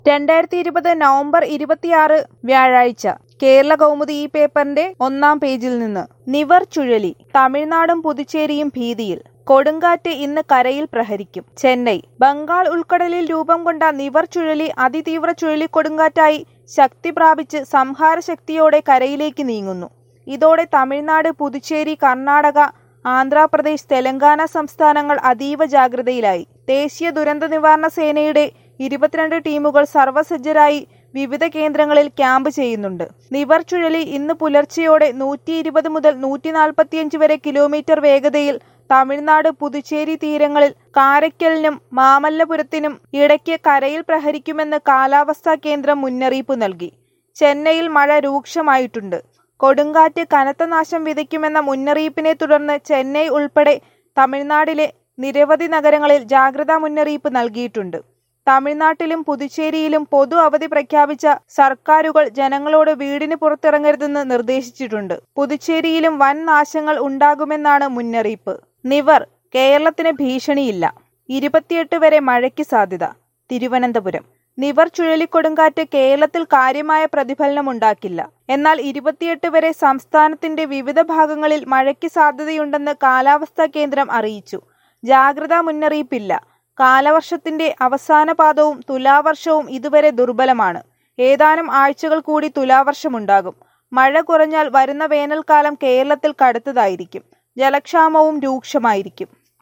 രണ്ടായിരത്തി ഇരുപത് നവംബർ ഇരുപത്തിയാറ് വ്യാഴാഴ്ച കേരള കൗമുദി ഈ പേപ്പറിന്റെ ഒന്നാം പേജിൽ നിന്ന് നിവർ ചുഴലി തമിഴ്നാടും പുതുച്ചേരിയും ഭീതിയിൽ കൊടുങ്കാറ്റ് ഇന്ന് കരയിൽ പ്രഹരിക്കും ചെന്നൈ ബംഗാൾ ഉൾക്കടലിൽ രൂപം കൊണ്ട നിവർ ചുഴലി അതിതീവ്ര ചുഴലിക്കൊടുങ്കാറ്റായി ശക്തി പ്രാപിച്ച് സംഹാര ശക്തിയോടെ കരയിലേക്ക് നീങ്ങുന്നു ഇതോടെ തമിഴ്നാട് പുതുച്ചേരി കർണാടക ആന്ധ്രാപ്രദേശ് തെലങ്കാന സംസ്ഥാനങ്ങൾ അതീവ ജാഗ്രതയിലായി ദേശീയ ദുരന്ത നിവാരണ സേനയുടെ ഇരുപത്തിരണ്ട് ടീമുകൾ സർവ്വസജ്ജരായി വിവിധ കേന്ദ്രങ്ങളിൽ ക്യാമ്പ് ചെയ്യുന്നുണ്ട് നിവർ ചുഴലി ഇന്ന് പുലർച്ചെയോടെ നൂറ്റി ഇരുപത് മുതൽ നൂറ്റി നാൽപ്പത്തിയഞ്ച് വരെ കിലോമീറ്റർ വേഗതയിൽ തമിഴ്നാട് പുതുച്ചേരി തീരങ്ങളിൽ കാരയ്ക്കലിനും മാമല്ലപുരത്തിനും ഇടയ്ക്ക് കരയിൽ പ്രഹരിക്കുമെന്ന് കാലാവസ്ഥാ കേന്ദ്രം മുന്നറിയിപ്പ് നൽകി ചെന്നൈയിൽ മഴ രൂക്ഷമായിട്ടുണ്ട് കൊടുങ്കാറ്റ് കനത്ത നാശം വിതയ്ക്കുമെന്ന മുന്നറിയിപ്പിനെ തുടർന്ന് ചെന്നൈ ഉൾപ്പെടെ തമിഴ്നാടിലെ നിരവധി നഗരങ്ങളിൽ ജാഗ്രതാ മുന്നറിയിപ്പ് നൽകിയിട്ടുണ്ട് തമിഴ്നാട്ടിലും പുതുച്ചേരിയിലും പൊതു അവധി പ്രഖ്യാപിച്ച സർക്കാരുകൾ ജനങ്ങളോട് വീടിന് പുറത്തിറങ്ങരുതെന്ന് നിർദ്ദേശിച്ചിട്ടുണ്ട് പുതുച്ചേരിയിലും വൻ നാശങ്ങൾ ഉണ്ടാകുമെന്നാണ് മുന്നറിയിപ്പ് നിവർ കേരളത്തിന് ഭീഷണിയില്ല ഇരുപത്തിയെട്ട് വരെ മഴയ്ക്ക് സാധ്യത തിരുവനന്തപുരം നിവർ ചുഴലിക്കൊടുങ്കാറ്റ് കേരളത്തിൽ കാര്യമായ പ്രതിഫലനമുണ്ടാക്കില്ല എന്നാൽ ഇരുപത്തിയെട്ട് വരെ സംസ്ഥാനത്തിന്റെ വിവിധ ഭാഗങ്ങളിൽ മഴയ്ക്ക് സാധ്യതയുണ്ടെന്ന് കാലാവസ്ഥാ കേന്ദ്രം അറിയിച്ചു ജാഗ്രതാ മുന്നറിയിപ്പില്ല കാലവർഷത്തിന്റെ അവസാന പാദവും തുലാവർഷവും ഇതുവരെ ദുർബലമാണ് ഏതാനും ആഴ്ചകൾ കൂടി തുലാവർഷമുണ്ടാകും മഴ കുറഞ്ഞാൽ വരുന്ന വേനൽക്കാലം കേരളത്തിൽ കടുത്തതായിരിക്കും ജലക്ഷാമവും രൂക്ഷമായിരിക്കും